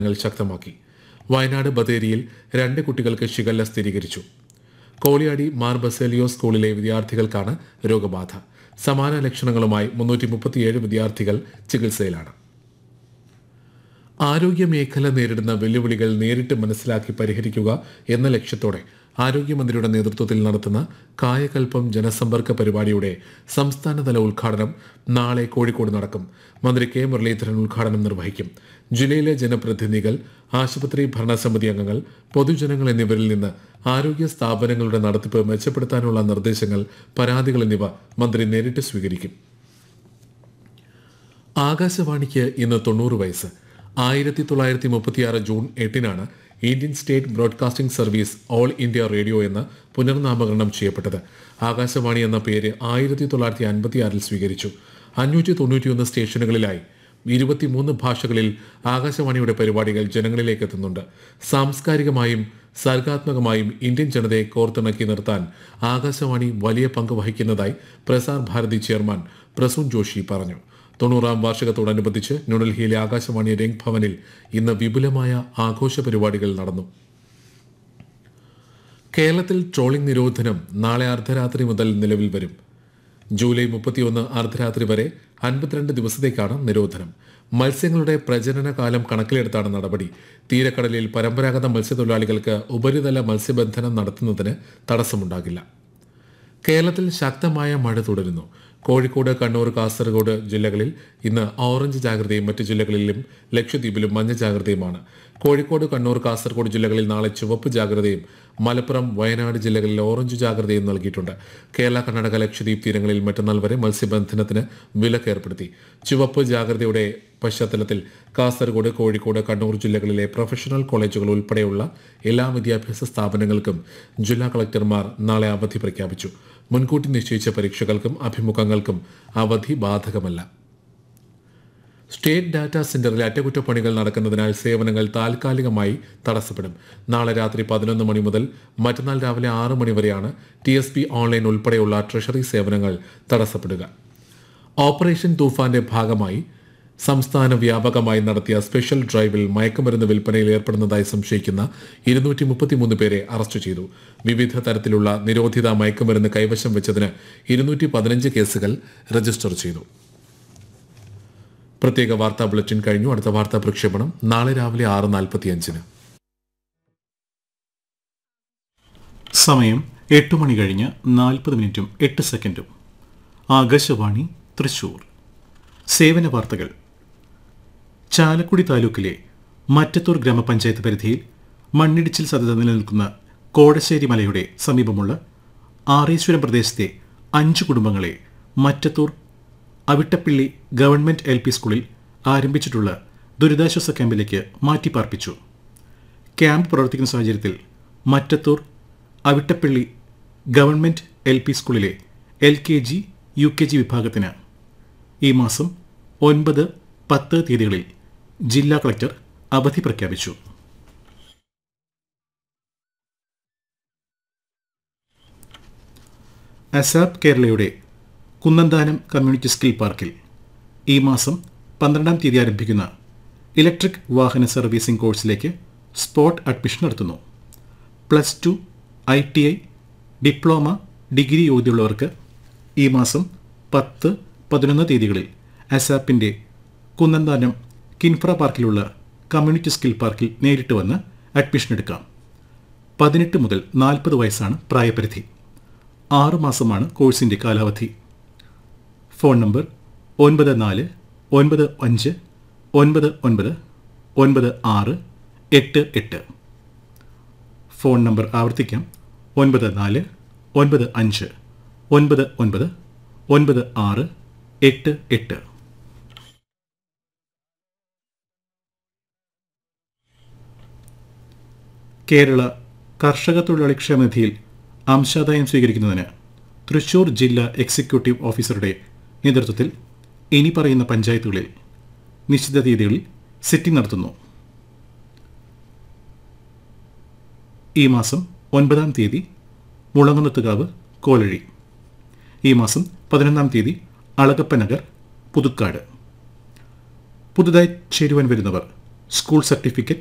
ങ്ങൾ ശക്തമാക്കി വയനാട് ബത്തേരിയിൽ രണ്ട് കുട്ടികൾക്ക് ഷിഗല്ല സ്ഥിരീകരിച്ചു കോളിയാടി മാർ ബസേലിയോ സ്കൂളിലെ വിദ്യാർത്ഥികൾക്കാണ് രോഗബാധ സമാന ലക്ഷണങ്ങളുമായി മുന്നൂറ്റി മുപ്പത്തിയേഴ് വിദ്യാർത്ഥികൾ ചികിത്സയിലാണ് ആരോഗ്യ മേഖല നേരിടുന്ന വെല്ലുവിളികൾ നേരിട്ട് മനസ്സിലാക്കി പരിഹരിക്കുക എന്ന ലക്ഷ്യത്തോടെ ആരോഗ്യമന്ത്രിയുടെ നേതൃത്വത്തിൽ നടത്തുന്ന കായകൽപ്പം ജനസമ്പർക്ക പരിപാടിയുടെ സംസ്ഥാനതല ഉദ്ഘാടനം നാളെ കോഴിക്കോട് നടക്കും മന്ത്രി കെ മുരളീധരൻ ഉദ്ഘാടനം നിർവഹിക്കും ജില്ലയിലെ ജനപ്രതിനിധികൾ ആശുപത്രി ഭരണസമിതി അംഗങ്ങൾ പൊതുജനങ്ങൾ എന്നിവരിൽ നിന്ന് ആരോഗ്യ സ്ഥാപനങ്ങളുടെ നടത്തിപ്പ് മെച്ചപ്പെടുത്താനുള്ള നിർദ്ദേശങ്ങൾ പരാതികൾ എന്നിവ മന്ത്രി നേരിട്ട് സ്വീകരിക്കും ആകാശവാണിക്ക് ഇന്ന് തൊണ്ണൂറ് വയസ്സ് ആയിരത്തി തൊള്ളായിരത്തി മുപ്പത്തിയാറ് ജൂൺ എട്ടിനാണ് Indian state broadcasting service all India radio എന്ന് പുനർനാമകരണം ചെയ്യപ്പെട്ടത് ആകാശവാണി എന്ന പേര് ആയിരത്തി തൊള്ളായിരത്തി അൻപത്തിയാറിൽ സ്വീകരിച്ചു അഞ്ഞൂറ്റി തൊണ്ണൂറ്റിയൊന്ന് സ്റ്റേഷനുകളിലായി ഇരുപത്തിമൂന്ന് ഭാഷകളിൽ ആകാശവാണിയുടെ പരിപാടികൾ ജനങ്ങളിലേക്ക് എത്തുന്നുണ്ട് സാംസ്കാരികമായും സർഗാത്മകമായും ഇന്ത്യൻ ജനതയെ കോർത്തിണക്കി നിർത്താൻ ആകാശവാണി വലിയ പങ്ക് വഹിക്കുന്നതായി പ്രസാർ ഭാരതി ചെയർമാൻ പ്രസൂൺ ജോഷി പറഞ്ഞു തൊണ്ണൂറാം വാർഷികത്തോടനുബന്ധിച്ച് ന്യൂഡൽഹിയിലെ ആകാശവാണി രംഗ് ഭവനിൽ ഇന്ന് വിപുലമായ ആഘോഷ പരിപാടികൾ നടന്നു കേരളത്തിൽ ട്രോളിംഗ് നിരോധനം നാളെ അർദ്ധരാത്രി മുതൽ നിലവിൽ വരും ജൂലൈ മുപ്പത്തിയൊന്ന് അർദ്ധരാത്രി വരെ അൻപത്തിരണ്ട് ദിവസത്തേക്കാണ് നിരോധനം മത്സ്യങ്ങളുടെ പ്രജനന കാലം കണക്കിലെടുത്താണ് നടപടി തീരക്കടലിൽ പരമ്പരാഗത മത്സ്യത്തൊഴിലാളികൾക്ക് ഉപരിതല മത്സ്യബന്ധനം നടത്തുന്നതിന് തടസ്സമുണ്ടാകില്ല കേരളത്തിൽ ശക്തമായ മഴ തുടരുന്നു കോഴിക്കോട് കണ്ണൂർ കാസർഗോഡ് ജില്ലകളിൽ ഇന്ന് ഓറഞ്ച് ജാഗ്രതയും മറ്റ് ജില്ലകളിലും ലക്ഷദ്വീപിലും മഞ്ഞ ജാഗ്രതയുമാണ് കോഴിക്കോട് കണ്ണൂർ കാസർഗോഡ് ജില്ലകളിൽ നാളെ ചുവപ്പ് ജാഗ്രതയും മലപ്പുറം വയനാട് ജില്ലകളിൽ ഓറഞ്ച് ജാഗ്രതയും നൽകിയിട്ടുണ്ട് കേരള കർണാടക ലക്ഷദ്വീപ് തീരങ്ങളിൽ മറ്റന്നാൾ വരെ മത്സ്യബന്ധനത്തിന് വിലക്ക് ഏർപ്പെടുത്തി ചുവപ്പ് ജാഗ്രതയുടെ പശ്ചാത്തലത്തിൽ കാസർഗോഡ് കോഴിക്കോട് കണ്ണൂർ ജില്ലകളിലെ പ്രൊഫഷണൽ കോളേജുകൾ ഉൾപ്പെടെയുള്ള എല്ലാ വിദ്യാഭ്യാസ സ്ഥാപനങ്ങൾക്കും ജില്ലാ കളക്ടർമാർ നാളെ അവധി പ്രഖ്യാപിച്ചു മുൻകൂട്ടി നിശ്ചയിച്ച പരീക്ഷകൾക്കും അഭിമുഖങ്ങൾക്കും അവധി ബാധകമല്ല സ്റ്റേറ്റ് ഡാറ്റാ സെന്ററിൽ അറ്റകുറ്റപ്പണികൾ നടക്കുന്നതിനാൽ സേവനങ്ങൾ താൽക്കാലികമായി തടസ്സപ്പെടും നാളെ രാത്രി പതിനൊന്ന് മണി മുതൽ മറ്റന്നാൾ രാവിലെ ആറ് മണി വരെയാണ് ടി എസ് പി ഓൺലൈൻ ഉൾപ്പെടെയുള്ള ട്രഷറി സേവനങ്ങൾ തടസ്സപ്പെടുക ഓപ്പറേഷൻ തൂഫാന്റെ ഭാഗമായി സംസ്ഥാന വ്യാപകമായി നടത്തിയ സ്പെഷ്യൽ ഡ്രൈവിൽ മയക്കുമരുന്ന് വിൽപ്പനയിൽ ഏർപ്പെടുന്നതായി സംശയിക്കുന്ന ഇരുന്നൂറ്റി മുപ്പത്തിമൂന്ന് പേരെ അറസ്റ്റ് ചെയ്തു വിവിധ തരത്തിലുള്ള നിരോധിത മയക്കുമരുന്ന് കൈവശം വെച്ചതിന് ഇരുന്നൂറ്റി പതിനഞ്ച് കേസുകൾ രജിസ്റ്റർ ചെയ്തു പ്രത്യേക വാർത്താ ബുള്ളറ്റിൻ കഴിഞ്ഞു അടുത്ത വാർത്താ പ്രക്ഷേപണം നാളെ രാവിലെ ആറ് നാൽപ്പത്തിയഞ്ചിന് സമയം എട്ട് മണി കഴിഞ്ഞ് നാൽപ്പത് മിനിറ്റും എട്ട് സെക്കൻഡും ആകാശവാണി തൃശൂർ സേവന വാർത്തകൾ ചാലക്കുടി താലൂക്കിലെ മറ്റത്തൂർ ഗ്രാമപഞ്ചായത്ത് പരിധിയിൽ മണ്ണിടിച്ചിൽ സാധ്യത നിലനിൽക്കുന്ന കോടശ്ശേരി മലയുടെ സമീപമുള്ള ആറേശ്വരം പ്രദേശത്തെ അഞ്ച് കുടുംബങ്ങളെ Mattathur Avittappilly government L P സ്കൂളിൽ ആരംഭിച്ചിട്ടുള്ള ദുരിതാശ്വാസ ക്യാമ്പിലേക്ക് മാറ്റിപ്പാർപ്പിച്ചു ക്യാമ്പ് പ്രവർത്തിക്കുന്ന സാഹചര്യത്തിൽ Mattathur Avittappilly government L P സ്കൂളിലെ L K G U K G വിഭാഗത്തിന് ഈ മാസം ഒൻപത് പത്ത് തീയതികളിൽ ജില്ലാ കളക്ടർ അവധി പ്രഖ്യാപിച്ചു അസാപ് കേരളയുടെ കുന്നന്താനം കമ്മ്യൂണിറ്റി സ്കിൽ പാർക്കിൽ ഈ മാസം പന്ത്രണ്ടാം തീയതി ആരംഭിക്കുന്ന ഇലക്ട്രിക് വാഹന സർവീസിംഗ് കോഴ്സിലേക്ക് സ്പോട്ട് അഡ്മിഷൻ നടത്തുന്നു plus two I T I diploma degree യോഗ്യതയുള്ളവർക്ക് ഈ മാസം പത്ത് പതിനൊന്ന് തീയതികളിൽ അസാപ്പിൻ്റെ കുന്നന്താനം കിൻഫ്ര പാർക്കിലുള്ള കമ്മ്യൂണിറ്റി സ്കിൽ പാർക്കിൽ നേരിട്ട് വന്ന് അഡ്മിഷൻ എടുക്കാം പതിനെട്ട് മുതൽ നാൽപ്പത് വയസ്സാണ് പ്രായപരിധി ആറു മാസമാണ് കോഴ്സിൻ്റെ കാലാവധി ഫോൺ നമ്പർ ഒൻപത് നാല് ഒൻപത് അഞ്ച് ഒൻപത് ഒൻപത് ഒൻപത് ആറ് എട്ട് എട്ട് ഫോൺ നമ്പർ ആവർത്തിക്കാം ഒൻപത് നാല് ഒൻപത് അഞ്ച് ഒൻപത് ഒൻപത് ഒൻപത് ആറ് എട്ട് എട്ട് കേരള കർഷക തൊഴിലാളി ക്ഷേമനിധിയിൽ അംശാദായം സ്വീകരിക്കുന്നതിന് തൃശൂർ ജില്ലാ എക്സിക്യൂട്ടീവ് ഓഫീസറുടെ നേതൃത്വത്തിൽ ഇനി പറയുന്ന പഞ്ചായത്തുകളിൽ നിശ്ചിത തീയതികളിൽ സിറ്റിംഗ് നടത്തുന്നു ഈ മാസം ഒൻപതാം തീയതി മുളങ്ങുന്നത്തുകാവ് കോലഴി ഈ മാസം പതിനൊന്നാം തീയതി അളകപ്പനഗർ പുതുക്കാട് പുതുതായി ചേരുവാൻ വരുന്നവർ സ്കൂൾ സർട്ടിഫിക്കറ്റ്